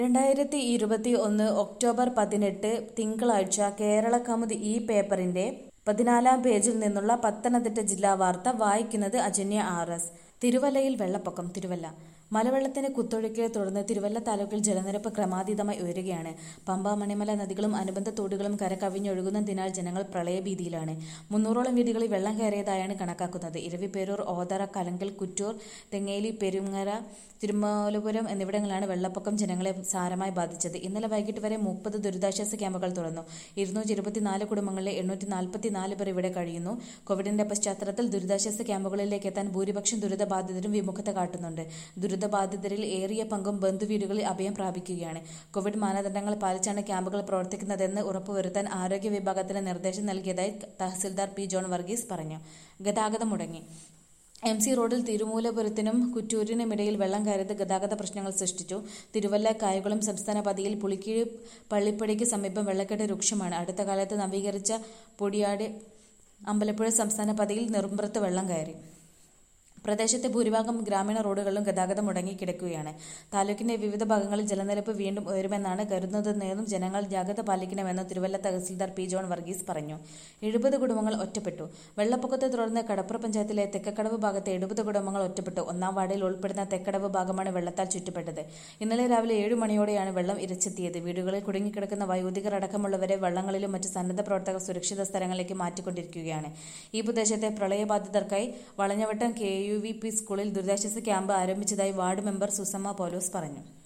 രണ്ടായിരത്തി ഇരുപത്തി ഒന്ന് ഒക്ടോബർ പതിനെട്ട് തിങ്കളാഴ്ച കേരള കൗമുദി ഈ പേപ്പറിന്റെ പതിനാലാം പേജിൽ നിന്നുള്ള പത്തനംതിട്ട ജില്ലാ വാർത്ത വായിക്കുന്നത് അജന്യ ആർ എസ് തിരുവല്ലയിൽ വെള്ളപ്പൊക്കം തിരുവല്ല മലവെള്ളത്തിന് കുത്തൊഴുക്കിനെ തുടർന്ന് തിരുവല്ല താലൂക്കിൽ ജലനിരപ്പ് ക്രമാതീതമായി ഉയരുകയാണ് പമ്പ മണിമല നദികളും അനുബന്ധ തോടുകളും കര കവിഞ്ഞൊഴുകുന്നതിനാൽ ജനങ്ങൾ പ്രളയഭീതിയിലാണ് മുന്നൂറോളം വീടുകളിൽ വെള്ളം കയറിയതായാണ് കണക്കാക്കുന്നത് ഇരവിപേരൂർ ഓതറ കലങ്കൽ കുറ്റൂർ തെങ്ങേലി പെരുങ്ങര തിരുമലപുരം എന്നിവിടങ്ങളിലാണ് വെള്ളപ്പൊക്കം ജനങ്ങളെ സാരമായി ബാധിച്ചത് ഇന്നലെ വൈകിട്ട് വരെ മുപ്പത് ദുരിതാശ്വാസ ക്യാമ്പുകൾ തുറന്നു ഇരുന്നൂറ്റി ഇരുപത്തിനാല് കുടുംബങ്ങളിലെ എണ്ണൂറ്റി നാൽപ്പത്തിനാല് പേർ ഇവിടെ കഴിയുന്നു കോവിഡിന്റെ പശ്ചാത്തലത്തിൽ ദുരിതാശ്വാസ ക്യാമ്പുകളിലേക്ക് എത്താൻ ഭൂരിപക്ഷം ദുരിതബാധിതരും വിമുഖത കാട്ടുന്നുണ്ട് ദുരിതബാധിതരിൽ ഏറിയ പങ്കും ബന്ധുവീടുകളിൽ അഭയം പ്രാപിക്കുകയാണ് കോവിഡ് മാനദണ്ഡങ്ങൾ പാലിച്ചാണ് ക്യാമ്പുകൾ പ്രവർത്തിക്കുന്നതെന്ന് ഉറപ്പുവരുത്താൻ ആരോഗ്യ വിഭാഗത്തിന് നിർദ്ദേശം നൽകിയതായി തഹസിൽദാർ പി ജോൺ വർഗീസ് പറഞ്ഞു ഗതാഗതം മുടങ്ങി എം സി റോഡിൽ തിരുമൂലപുരത്തിനും കുറ്റൂരിനുമിടയിൽ വെള്ളം കയറിയത് ഗതാഗത പ്രശ്നങ്ങൾ സൃഷ്ടിച്ചു തിരുവല്ല കായകുളം സംസ്ഥാന പാതയിൽ പുളിക്കീഴ് പള്ളിപ്പടിക്ക് സമീപം വെള്ളക്കെട്ട് രൂക്ഷമാണ് അടുത്ത കാലത്ത് നവീകരിച്ച പൊടിയാട് അമ്പലപ്പുഴ സംസ്ഥാന പാതയിൽ നെറുമ്പുറത്ത് വെള്ളം കയറി പ്രദേശത്തെ ഭൂരിഭാഗം ഗ്രാമീണ റോഡുകളിലും ഗതാഗതം മുടങ്ങിക്കിടക്കുകയാണ് താലൂക്കിന്റെ വിവിധ ഭാഗങ്ങളിൽ ജലനിരപ്പ് വീണ്ടും ഉയരുമെന്നാണ് കരുതുന്നതെന്നും ജനങ്ങൾ ജാഗ്രത പാലിക്കണമെന്നും തിരുവല്ല തഹസിൽദാർ പി ജോൺ വർഗീസ് പറഞ്ഞു എഴുപത് കുടുംബങ്ങൾ ഒറ്റപ്പെട്ടു വെള്ളപ്പൊക്കത്തെ തുടർന്ന് കടപ്പുറ പഞ്ചായത്തിലെ തെക്കക്കടവ് ഭാഗത്തെ എഴുപത് കുടുംബങ്ങൾ ഒറ്റപ്പെട്ടു ഒന്നാം വാർഡിൽ ഉൾപ്പെടുന്ന തെക്കടവ് ഭാഗമാണ് വെള്ളത്താൽ ചുറ്റപ്പെട്ടത് ഇന്നലെ രാവിലെ ഏഴു മണിയോടെയാണ് വെള്ളം ഇരച്ചെത്തിയത് വീടുകളിൽ കുടുങ്ങിക്കിടക്കുന്ന വയോധികർ അടക്കമുള്ളവരെ വള്ളങ്ങളിലും മറ്റ് സന്നദ്ധ പ്രവർത്തകർ സുരക്ഷിത സ്ഥലങ്ങളിലേക്ക് മാറ്റിക്കൊണ്ടിരിക്കുകയാണ് ഈ പ്രദേശത്തെ പ്രളയബാധിതർക്കായി Valanjavattom K U V P സ്കൂളിൽ ദുരിതാശ്വാസ ക്യാമ്പ് ആരംഭിച്ചതായി വാർഡ് മെമ്പർ സുസമ്മ പോലോസ് പറഞ്ഞു